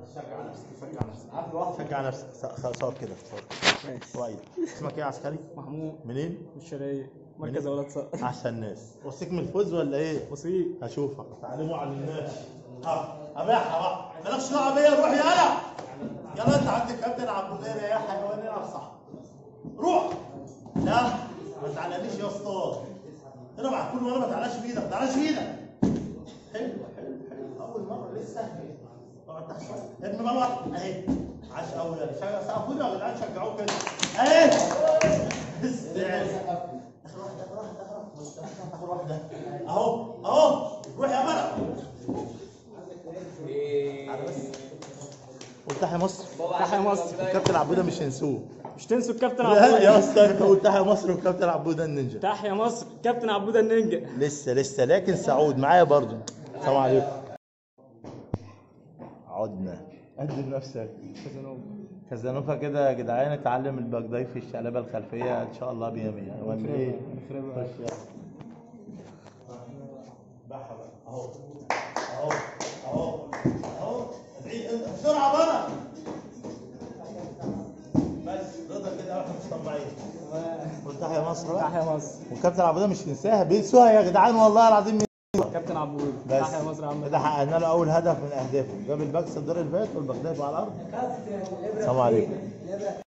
شجع نفسك شجع نفسك شجع نفسك ص- صور كده صور ماشي كويس اسمك ايه يا عسكري؟ محمود منين؟ الشرقية مركز اولاد صقر احسن ناس وصيك من الفوز ولا ايه؟ وصيف هشوفك تعلموا عن الناس ها ابيعها بقى مالكش دعوه بيا روح يلا يلا انت عندك كابتن عبودين يا حيوان العب صح روح لا ما تعلقنيش يا اسطى انا مع كل مره ما تعلاش بايدك ما تعلاش بايدك حلو حلو حلو اول مره لسه اقعد تحت شويه ابن مروه اهي عاش قوي يعني شجع سقفوني يا جدعان شجعوه كده اهي استعد اخر واحده اخر واحده اخر واحده اخر واحده اهو اهو روح يا مرة تعالى بس قول تحيا مصر تحيا مصر الكابتن عبوده مش هنسوه مش تنسوا الكابتن لا يا عبودة اسطى انت قول تحيا مصر والكابتن عبوده النينجا تحيا مصر كابتن عبودة النينجا لسه لسه لكن سعود معايا برضو السلام عليكم عدنا قدم نفسك كازانوفا كده يا جدعان اتعلم الباك في الشقلبه الخلفيه ان شاء الله بيا مية ولا ايه؟ خش يلا. بحر بقى. اهو اهو اهو اهو ادعي بسرعه بقى بس رضا كده واحنا مش طبيعيين قلت يا مصر بقى تحيا مصر والكابتن عبودة مش ننساها بينسوها يا جدعان والله العظيم كابتن عبودة بس تحيا مصر يا عم كده حققنا له اول هدف من اهدافه جاب الباكس الدور اللي فات والبغداد على الارض السلام عليكم